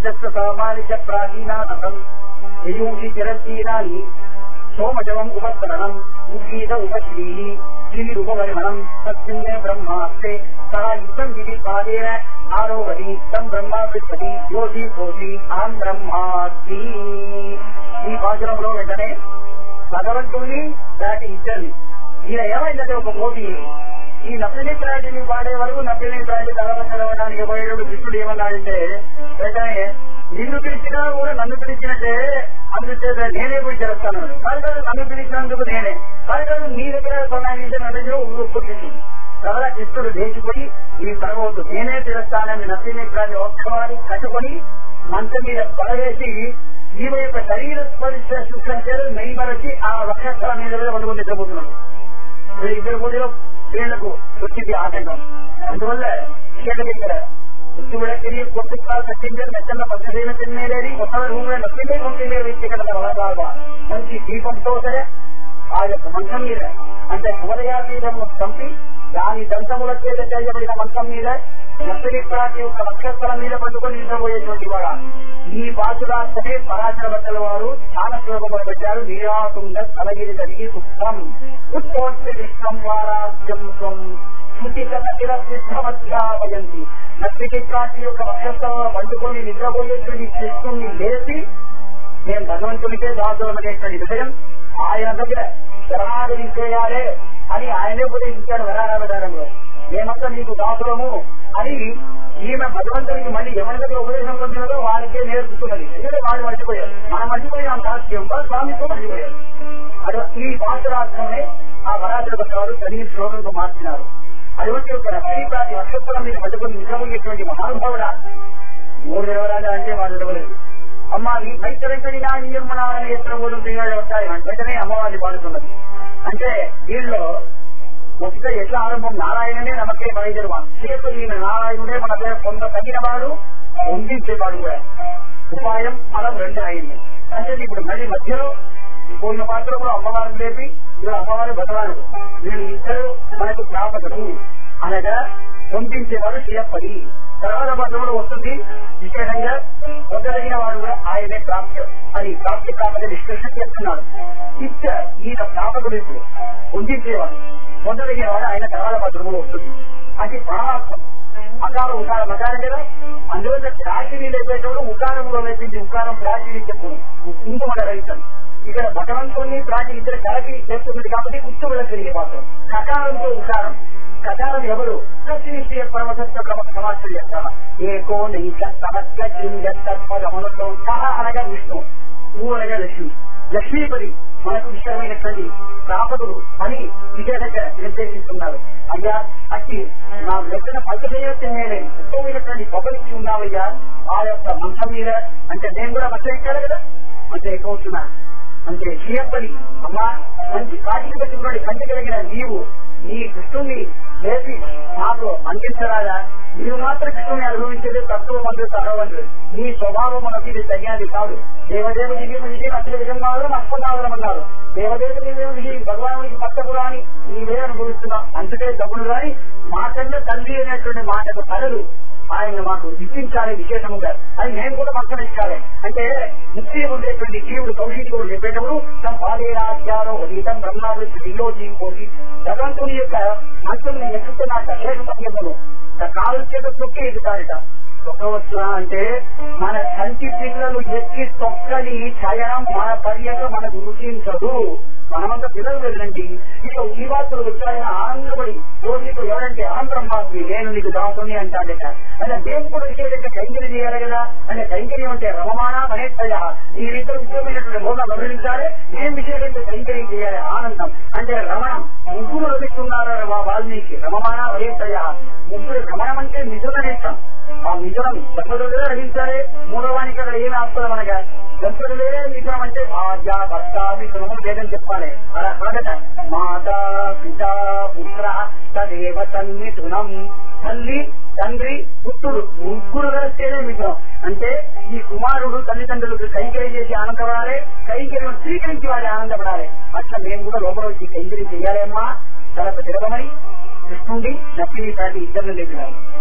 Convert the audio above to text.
వర్చస్వ సామాని చ ప్రాచీనానసం యయూషి చిరంతీనాని సోమజవం ఉపస్తరణం ఉద్గీత ఉపశ్రీహి శ్రీరుపరిమణం తస్మిన్నే బ్రహ్మాస్తే సహ యుద్ధం విధి పాదేన ఆరోహతి తం బ్రహ్మా పృచ్చతి యోధి కోటి అహం బ్రహ్మాస్మి ఈ పాచనంలో వెంటనే భగవంతుణ్ణి దాటి ఇద్దరిని ఈయన ఏమైందంటే ఒక మోదీ ఈ నప్పిని ప్రాటిని పాడే వరకు నప్పిని ప్రాటి తలవ చదవడానికి పోయేటప్పుడు కృష్ణుడు ఏమన్నాడంటే వెంటనే నిన్ను పిలిచినా కూడా నన్ను పిలిచినట్టే అందుచేత నేనే పోయి చేస్తాను కాదు కాదు నన్ను పిలిచినందుకు నేనే కాదు కాదు నీ దగ్గర కొనాలి నడిచి ఒప్పుకుంటుంది సరళ కృష్ణుడు లేచిపోయి ఈ సర్వవద్దు నేనే తిరస్తానని నప్పిని ప్రాటి ఒక్కవారి కట్టుకొని మంచం మీద పడవేసి ఈమె యొక్క శరీర స్పర్శ శుక్రంచేలు నెయ్యి మరచి ఆ వక్షస్థల మీద వండుకొని నిద్రపోతున్నాడు ఇద్దరు మధ్యలో వీళ్లకు వచ్చింది ఆటంకం అందువల్ల ఇక్కడ దగ్గర ఉత్తువిడక్కిని కొట్టుకాలు కట్టిందే మెచ్చన్న పచ్చదైన తిన్నేలేది కొత్త రూమే నచ్చిందే కొంటే వ్యక్తిగత వలగాగా మంచి దీపంతో సరే ఆ యొక్క మంచం మీద అంటే కువలయాతీతము చంపి దాని దంతముల చేత చేయబడిన మంచం మీద నచ్చని ప్రాటి యొక్క నక్షత్రం మీద పట్టుకొని నిద్రపోయేటువంటి వాడు ఈ బాసురాస్తనే పరాచర బట్టల వారు చాలా శ్లోకములు పెట్టారు నీరాకుండ తలగిరి జరిగి సుఖం ఉత్కోటి విశ్వం వారాజ్యం స్వం సిద్ధమధ్యాపయంతి నత్తికి ప్రాటి యొక్క నక్షత్రంలో పండుకొని నిద్రపోయేటువంటి కృష్ణుణ్ణి లేచి మేము భగవంతునికే దాసులమనేటువంటి విషయం ఆయన దగ్గర శరణాగతించేయాలే అని ఆయనే ఉపదేశించాడు వరారావతారంలో మేమంతా నీకు దాసులము అని ఈమె భగవంతునికి మళ్ళీ ఎవరి దగ్గర ఉపదేశం పొందినదో వారికే నేర్పుతున్నది ఎందుకంటే వాళ్ళు మర్చిపోయారు మనం మర్చిపోయాం దాస్యం స్వామితో మర్చిపోయారు అది ఈ భాషరార్థమే ఆ వరాజుల వారు తల్లి శ్లోకంతో మార్చినారు అటువంటి ఒక రక్షణీప్రాతి నక్షత్రం మీద పట్టుకుని నిజమయ్యేటువంటి మహానుభావుడ మూడు దేవరాజా అంటే వాడు ఇవ్వలేదు అమ్మాది వైద్యరంకని నా నిర్మణాలని ఎత్తున మూడు తింగాడు వస్తాయి వెంటనే అమ్మవారిని పాడుతున్నది అంటే వీళ్ళలో మొదట ఎట్లా ఆరంభం నారాయణనే నమకే బయలుదేరువా చేతులు ఈయన నారాయణుడే మన పేరు పొంద తగిన వాడు వందించేవాడు కూడా ఉపాయం మనం రెండు అయింది అంటే ఇప్పుడు మళ్ళీ మధ్యలో పోయిన పాత్రలో అమ్మవారిని లేపి ఇక్కడ అమ్మవారి భగవానుడు వీళ్ళు ఇద్దరు మనకు జ్ఞాపకుడు అనగా పంపించేవాడు శ్రీయప్పది తర్వాత పత్రంలో వస్తుంది విశేషంగా పొందదగిన వాడు కూడా ఆయనే ప్రాప్తి అది ప్రాప్తి ప్రాప్తి నిష్కర్షణ చేస్తున్నాడు ఇచ్చ ఈయన జ్ఞాపకుడు ఇప్పుడు పొందించేవాడు పొందదగిన వాడు ఆయన తర్వాత పత్రంలో వస్తుంది అది పరమాత్మ అకారం ఉకారం మకారం కదా అందులో ప్రాచీని లేపేటప్పుడు ఉకారంలో లేపించి ఉకారం ప్రాచీని చెప్పు కుంకుమల రైతం ఇక్కడ భగవంతుని ప్రాచీ ఇద్దరు కలిపి చేస్తుంది కాబట్టి ఉత్తు తిరిగే పాత్రం కకారంతో ఉకారం కకారం ఎవరు సత్యనిత్య పరమసత్వ క్రమ సమాచారం చేస్తారా ఏకో నించ సమస్య చింగమనతో సహా అనగా విష్ణు ఊ అనగా లక్ష్మి లక్ష్మీపతి మనకు విషయమైనటువంటి స్థాపకుడు అని విజయనగర నిర్దేశిస్తున్నారు అయ్యా అట్టి నా లెక్కన పలుకజేయొచ్చు నేనే ఉత్తమైనటువంటి పొగలిచ్చి ఉన్నావయ్యా ఆ యొక్క మంచం మీద అంటే నేను కూడా మధ్య ఎక్కాలి కదా మధ్య ఎక్కువస్తున్నా అంటే శ్రీయప్పని అమ్మా మంచి కాటికి పెట్టుకున్నాడు కంటి కలిగిన నీవు నీ కృష్ణుని లేచి నాకు అందించరాదా నీవు మాత్రం కృష్ణుని అనుభవించేది తత్వ మందు సహవంతుడు నీ స్వభావం మనకి ఇది తగినది కాదు దేవదేవ విజయం విజయం అసలు విజయం కావాలి అస్పదావరం అన్నారు దేవదేవ విజయం విజయం భగవానికి పట్టకు రాని నీవే అనుభవిస్తున్నావు అందుకే డబ్బులు రాని మాకంటే తల్లి అనేటువంటి మాటకు కలలు ఆయన మాకు ఇప్పించాలి విశేషముగా అది నేను కూడా పక్కన ఇచ్చాలి అంటే ముక్తి ఉండేటువంటి జీవుడు కౌశికుడు చెప్పేటప్పుడు తమ పాదేరాజ్యాలో ఉదీతం బ్రహ్మావృత్తి విలోచి కోసి భగవంతుని యొక్క మంత్రుని ఎక్కుతున్నట్ట శేష సమయంలో కాలు చేత తొక్కి ఎదుగుతారట తొక్కవచ్చునా అంటే మన కంటి పిల్లలు ఎక్కి తొక్కని చయనం మన పర్యట మనకు రుచించదు మనమంతా పిల్లలు వెళ్ళండి ఇక జీవాత్మలు వచ్చాయని ఆనందపడి కోరికలు ఎవరంటే ఆంధ్రమాత్మి నేను నీకు దాసుని అంటాడట అంటే నేను కూడా విషయం కైంకర్యం చేయాలి కదా అంటే కైంకర్యం అంటే రమమాన మనేత్తయ ఈ ఇద్దరు ఉద్యోగమైనటువంటి మోసం గమనించాలి ఏం విషయం అంటే కైంకర్యం చేయాలి ఆనందం అంటే రమణం ముగ్గురు లభిస్తున్నారు మా వాల్మీకి రమమాన మనేత్తయ ముగ్గురు రమణం అంటే నిజమనేస్తాం ఆ మిథునం దంపతులే రహించాలి మూడవానికి అక్కడ ఏమి ఆపుతుంది మనగా దంపతులే మిథునం అంటే భార్య భర్త మిథునము లేదని చెప్పాలి అలా కాదట మాత పిత పుత్ర తదేవ తన్మిథునం తల్లి తండ్రి పుత్రుడు ముగ్గురు కలిస్తేనే మిథునం అంటే ఈ కుమారుడు తల్లిదండ్రులకు కైంకర్యం చేసి ఆనందపడాలి కైంకర్యం స్వీకరించి వాడి ఆనందపడాలి అట్లా మేము కూడా లోపల వచ్చి కైంకర్యం చేయాలి అమ్మా తలకు తిరగమని కృష్ణుడి నప్పిని సాటి ఇద్దరిని లేపినారు